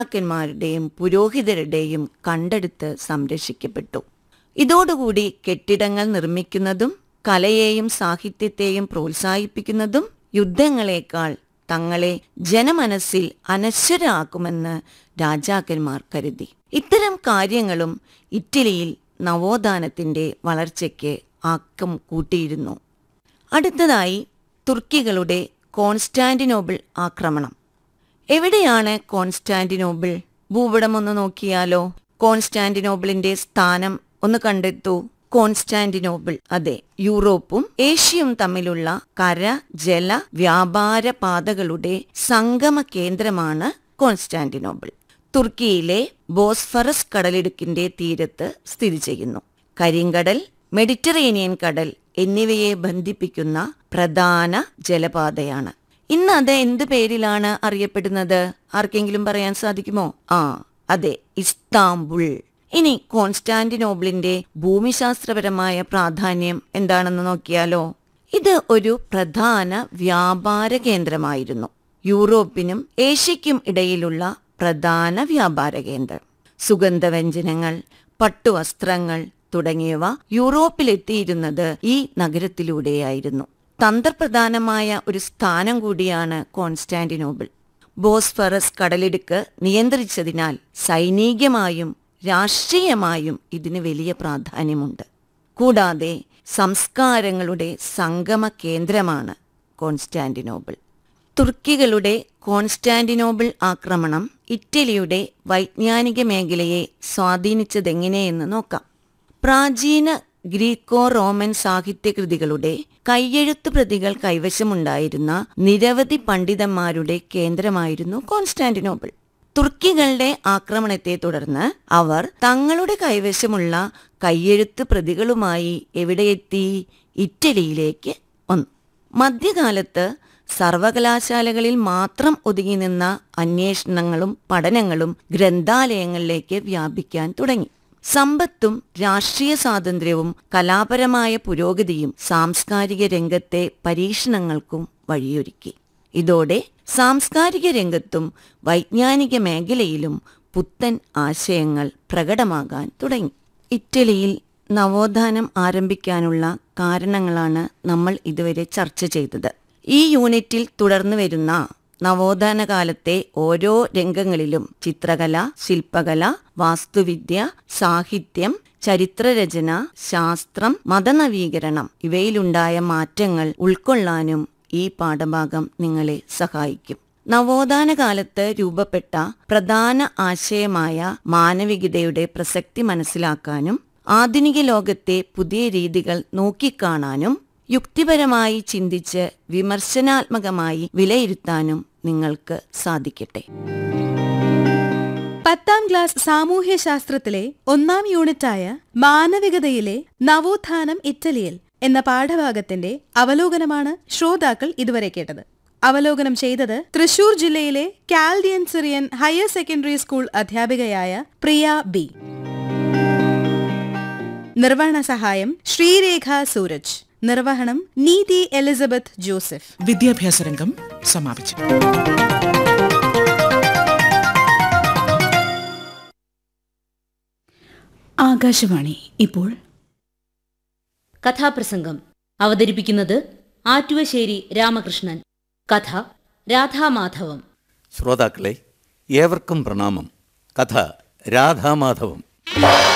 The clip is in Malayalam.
രാജാക്കന്മാരുടെയും പുരോഹിതരുടെയും കണ്ടെടുത്ത് സംരക്ഷിക്കപ്പെട്ടു ഇതോടുകൂടി കെട്ടിടങ്ങൾ നിർമ്മിക്കുന്നതും കലയെയും സാഹിത്യത്തെയും പ്രോത്സാഹിപ്പിക്കുന്നതും യുദ്ധങ്ങളെക്കാൾ തങ്ങളെ ജനമനസ്സിൽ അനശ്വരാക്കുമെന്ന് രാജാക്കന്മാർ കരുതി ഇത്തരം കാര്യങ്ങളും ഇറ്റലിയിൽ നവോത്ഥാനത്തിന്റെ വളർച്ചയ്ക്ക് ആക്കം കൂട്ടിയിരുന്നു അടുത്തതായി തുർക്കികളുടെ കോൺസ്റ്റാന്റിനോബിൾ ആക്രമണം എവിടെയാണ് കോൺസ്റ്റാന്റിനോബിൾ ഭൂപടം ഒന്ന് നോക്കിയാലോ കോൺസ്റ്റാന്റിനോബിളിന്റെ സ്ഥാനം ഒന്ന് കണ്ടെത്തൂ കോൺസ്റ്റാന്റിനോബിൾ അതെ യൂറോപ്പും ഏഷ്യയും തമ്മിലുള്ള കര ജല വ്യാപാര പാതകളുടെ സംഗമ കേന്ദ്രമാണ് കോൺസ്റ്റാന്റിനോബിൾ തുർക്കിയിലെ ബോസ്ഫറസ് കടലിടുക്കിന്റെ തീരത്ത് സ്ഥിതി ചെയ്യുന്നു കരിങ്കടൽ മെഡിറ്ററേനിയൻ കടൽ എന്നിവയെ ബന്ധിപ്പിക്കുന്ന പ്രധാന ജലപാതയാണ് ഇന്ന് അത് എന്ത് പേരിലാണ് അറിയപ്പെടുന്നത് ആർക്കെങ്കിലും പറയാൻ സാധിക്കുമോ ആ അതെ ഇസ്താംബുൾ ഇനി കോൺസ്റ്റാന്റിനോബിളിന്റെ ഭൂമിശാസ്ത്രപരമായ പ്രാധാന്യം എന്താണെന്ന് നോക്കിയാലോ ഇത് ഒരു പ്രധാന വ്യാപാര കേന്ദ്രമായിരുന്നു യൂറോപ്പിനും ഏഷ്യയ്ക്കും ഇടയിലുള്ള പ്രധാന വ്യാപാര കേന്ദ്രം സുഗന്ധവ്യഞ്ജനങ്ങൾ പട്ടുവസ്ത്രങ്ങൾ തുടങ്ങിയവ യൂറോപ്പിലെത്തിയിരുന്നത് ഈ നഗരത്തിലൂടെയായിരുന്നു തന്ത്രപ്രധാനമായ ഒരു സ്ഥാനം കൂടിയാണ് കോൺസ്റ്റാന്റിനോബിൾ ബോസ്ഫറസ് കടലിടുക്ക് നിയന്ത്രിച്ചതിനാൽ സൈനികമായും രാഷ്ട്രീയമായും ഇതിന് വലിയ പ്രാധാന്യമുണ്ട് കൂടാതെ സംസ്കാരങ്ങളുടെ സംഗമ കേന്ദ്രമാണ് കോൺസ്റ്റാന്റിനോബിൾ തുർക്കികളുടെ കോൺസ്റ്റാന്റിനോബിൾ ആക്രമണം ഇറ്റലിയുടെ വൈജ്ഞാനിക മേഖലയെ സ്വാധീനിച്ചതെങ്ങനെയെന്ന് നോക്കാം പ്രാചീന ഗ്രീക്കോ റോമൻ സാഹിത്യകൃതികളുടെ കയ്യെഴുത്ത് പ്രതികൾ കൈവശമുണ്ടായിരുന്ന നിരവധി പണ്ഡിതന്മാരുടെ കേന്ദ്രമായിരുന്നു കോൺസ്റ്റാന്റിനോബിൾ തുർക്കികളുടെ ആക്രമണത്തെ തുടർന്ന് അവർ തങ്ങളുടെ കൈവശമുള്ള കയ്യെഴുത്ത് പ്രതികളുമായി എവിടെയെത്തി ഇറ്റലിയിലേക്ക് വന്നു മധ്യകാലത്ത് സർവകലാശാലകളിൽ മാത്രം ഒതുങ്ങി നിന്ന അന്വേഷണങ്ങളും പഠനങ്ങളും ഗ്രന്ഥാലയങ്ങളിലേക്ക് വ്യാപിക്കാൻ തുടങ്ങി സമ്പത്തും രാഷ്ട്രീയ സ്വാതന്ത്ര്യവും കലാപരമായ പുരോഗതിയും സാംസ്കാരിക രംഗത്തെ പരീക്ഷണങ്ങൾക്കും വഴിയൊരുക്കി ഇതോടെ സാംസ്കാരിക രംഗത്തും വൈജ്ഞാനിക മേഖലയിലും പുത്തൻ ആശയങ്ങൾ പ്രകടമാകാൻ തുടങ്ങി ഇറ്റലിയിൽ നവോത്ഥാനം ആരംഭിക്കാനുള്ള കാരണങ്ങളാണ് നമ്മൾ ഇതുവരെ ചർച്ച ചെയ്തത് ഈ യൂണിറ്റിൽ തുടർന്നു വരുന്ന നവോത്ഥാന കാലത്തെ ഓരോ രംഗങ്ങളിലും ചിത്രകല ശില്പകല വാസ്തുവിദ്യ സാഹിത്യം ചരിത്രരചന ശാസ്ത്രം മതനവീകരണം ഇവയിലുണ്ടായ മാറ്റങ്ങൾ ഉൾക്കൊള്ളാനും ഈ പാഠഭാഗം നിങ്ങളെ സഹായിക്കും നവോത്ഥാന കാലത്ത് രൂപപ്പെട്ട പ്രധാന ആശയമായ മാനവികതയുടെ പ്രസക്തി മനസ്സിലാക്കാനും ആധുനിക ലോകത്തെ പുതിയ രീതികൾ നോക്കിക്കാണാനും യുക്തിപരമായി ചിന്തിച്ച് വിമർശനാത്മകമായി വിലയിരുത്താനും നിങ്ങൾക്ക് സാധിക്കട്ടെ പത്താം ക്ലാസ് സാമൂഹ്യശാസ്ത്രത്തിലെ ഒന്നാം യൂണിറ്റായ മാനവികതയിലെ നവോത്ഥാനം ഇറ്റലിയിൽ എന്ന പാഠഭാഗത്തിന്റെ അവലോകനമാണ് ശ്രോതാക്കൾ ഇതുവരെ കേട്ടത് അവലോകനം ചെയ്തത് തൃശൂർ ജില്ലയിലെ Chaldean Syrian higher secondary school അധ്യാപികയായ പ്രിയ ബി നിർവഹണ സഹായം ശ്രീരേഖ സൂരജ് നിർവഹണം നീതി എലിസബത്ത് ജോസഫ് വിദ്യാഭ്യാസ രംഗം സമാപിച്ചു ആകാശവാണി ഇപ്പോൾ കഥാപ്രസംഗം അവതരിപ്പിക്കുന്നത് ആറ്റുവശ്ശേരി രാമകൃഷ്ണൻ കഥ രാധാമാധവം ശ്രോതാക്കളെ ഏവർക്കും പ്രണാമം കഥ രാധാമാധവം